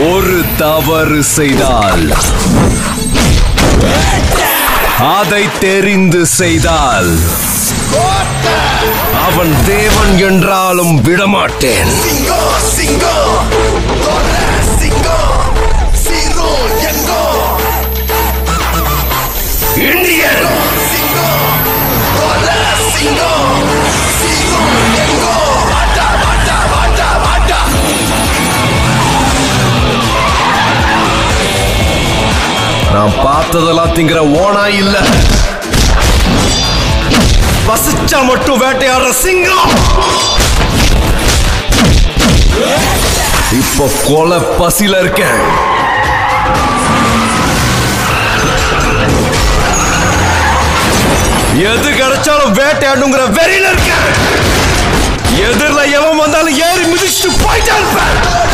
ஒரு தவறு செய்தால் அதை தெரிந்து செய்தால் அவன் தேவன் என்றாலும் விடமாட்டேன் சிங்கம் சிங்கம் தொல்ல சிங்கம் சீரோ எங்கோ இந்தியன் சிங்கம் தொல்ல சிங்கம் சீரோ எங்கோ வாட்டா வாட்டா வாட்டா வாட்டா நான் பார்த்ததெல்லாம் திங்கிற ஓனா இல்ல வசிச்சா மட்டும் வேட்டையாடுற சிங்கம் இப்போ கொலை பசியில இருக்கேன் எது கிடைச்சாலும் வேட்டையாடுங்கிற வெறியில இருக்கேன் எதிரில் எவன் வந்தாலும் ஏறி மிதிச்சுட்டு போயிட்டே இருப்பேன்